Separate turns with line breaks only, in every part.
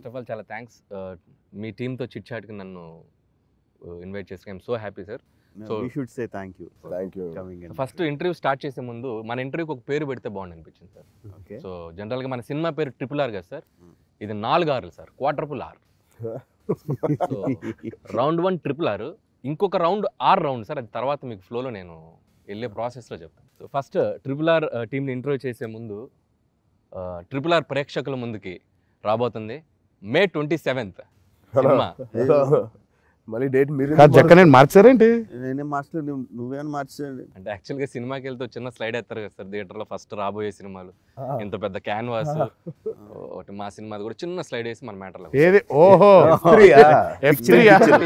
Of all చాలా thanks మీ టీంతో చిట్ చాట్కి నన్ను ఇన్వైట్ చేసి I'm so happy sir So-
we should say thank you
thank you
coming in
first interview start చేసే ముందు మన ఇంటర్వ్యూకి ఒక పేరు పెడితే బాగుంది అనిపించింది సార్
ఓకే
సో జనరల్గా మన సినిమా పేరు ట్రిపుల్ ఆర్ కదా సార్
Hmm.
ఇది నాలుగు ఆర్లు sir quadruple R so round one triple R ఇంకొక రౌండ్ ఆర్ రౌండ్ సార్ అది తర్వాత మీకు ఫ్లోలో నేను వెళ్ళే ప్రాసెస్లో చెప్తాను సో ఫస్ట్ ట్రిపుల్ ఆర్ టీంని ఇంటర్వ్యూ చేసే ముందు ట్రిపుల్ ఆర్ ప్రేక్షకుల ముందుకి రాబోతుంది మే ట్వంటీ సెవెంత్ సినిమా
మళ్ళీ డేట్ మీరు
కాదు జక్క నేను మార్చారేంటి
నేనే మార్చలేదు నువ్వు- నువ్వేమైనా మార్చండి
అంటే యాక్చువల్గా సినిమాకి వెళ్తే ఒక చిన్న స్లైడ్ ఎత్తారు కదా సార్ థియేటర్లో ఫస్ట్ రాబోయే సినిమాలు ఇంత పెద్ద క్యాన్వాస్ ఒకటి మా సినిమాది కూడా చిన్న స్లైడ్ వేసి మన మ్యాటర్లో
ఏది ఓహో F three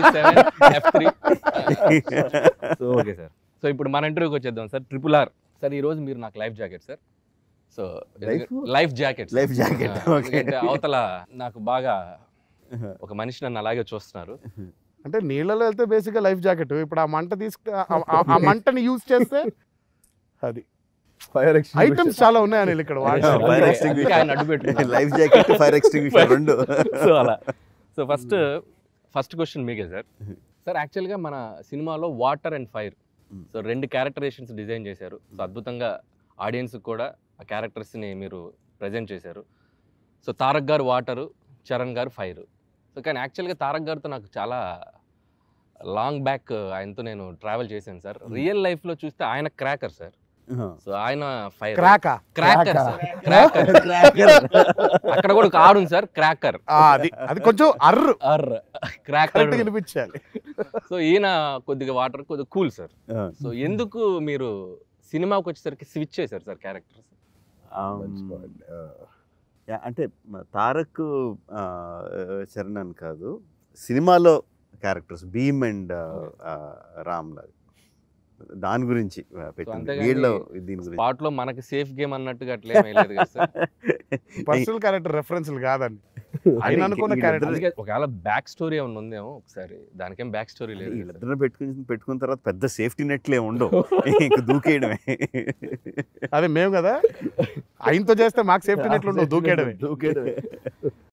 so okay sir so ఇప్పుడు మన ఇంటర్వ్యూకి వచ్చేద్దాం సార్ ట్రిపుల్ ఆర్ సార్ ఈ రోజు మీరు నాకు life jacket sir so
Life?
Life jacket
Life jacket, okay.
అవతల నాకు బాగా ఒక మనిషి నన్ను అలాగే చూస్తున్నారు
అంటే నీళ్ళలో వెళ్తే బేసిక్గా లైఫ్ జాకెట్ ఇప్పుడు ఆ మంట తీసుకు ఆ- ఆ- ఆ మంటని యూజ్ చేస్తే అది
ఫైర్
ఐటమ్స్ చాలా ఉన్నాయి అనిల్ ఇక్కడ
Yeah,
వాడేసి.
fire
అందుకే-
extinguisher.
అందుకే ఆయన అడ్డు పెట్టుకున్నారు.
లైఫ్ జాకెట్ ఫైర్ ఎక్స్టింగ్విషర్ రెండు
సో అలా సో ఫస్ట్ ఫస్ట్ క్వశ్చన్ మీకే సార్ సార్ యాక్చువల్గా మన సినిమాలో water and fire
Hmm.
So రెండు క్యారెక్టరేషన్స్ డిజైన్ చేశారు సో అద్భుతంగా ఆడియన్స్ కూడా ఆ క్యారెక్టర్స్ని మీరు ప్రజెంట్ చేశారు సో తారక్ గారు వాటరు చరణ్ గారు ఫైర్ సో కానీ యాక్చువల్గా తారక్ గారితో నాకు చాలా లాంగ్ బ్యాక్ ఆయనతో నేను ట్రావెల్ చేశాను సార్ రియల్ లైఫ్లో చూస్తే ఆయన క్రాకర్ సార్ సో ఆయన ఫైర్
క్రాకా
క్రాకర్ సార్ క్రాకర్ అక్కడ కూడా ఒక ఆడు ఉంది సార్ క్రాకర్
ఆ, అది అది కొంచెం అర్రు
అర్ క్రాకర్
కరెక్ట్ వినిపించాలి
సో ఈయన కొద్దిగా వాటర్ కొద్దిగా కూల్ సార్ సో ఎందుకు మీరు సినిమాకి వచ్చేసరికి స్విచ్ చేశారు సార్ క్యారెక్టర్స్
యా, అంటే మ- తారక్ ఆ, చరణ్ అని కాదు సినిమాలో క్యారెక్టర్స్ భీమ్ అండ్ రామ్ లాగా దాని గురించి ఆ, పెట్టింది
అంతేగాని
వీళ్ళ దీని గురించి
స్పాట్ లో మనకి సేఫ్ గేమ్ అన్నట్టుగా అట్లే ఏమీ లేదు కదా సార్
పర్సనల్ క్యారెక్టర్ రెఫరెన్స్లు కాదండి
అంటే
ఆయన అనుకున్న
వీళ్ళిద్దరు-
క్యారెక్టర్
అందుకే ఒకవేళ బ్యాక్ స్టోరీ ఏమైనా ఉందేమో ఒకసారి దానికేం బ్యాక్ స్టోరీ లేదు కదా సార్.
వీళ్ళిద్దరిని పెట్టుకుని పెట్టుకున్న తర్వాత పెద్ద సేఫ్టీ నెట్లే ఉండవు ఇంక దూకేయడమే
అదే మేము కదా ఆయనతో చేస్తే మాకు సేఫ్టీ నెట్లు ఉండవు దూకేయడమే
దూకేయడమే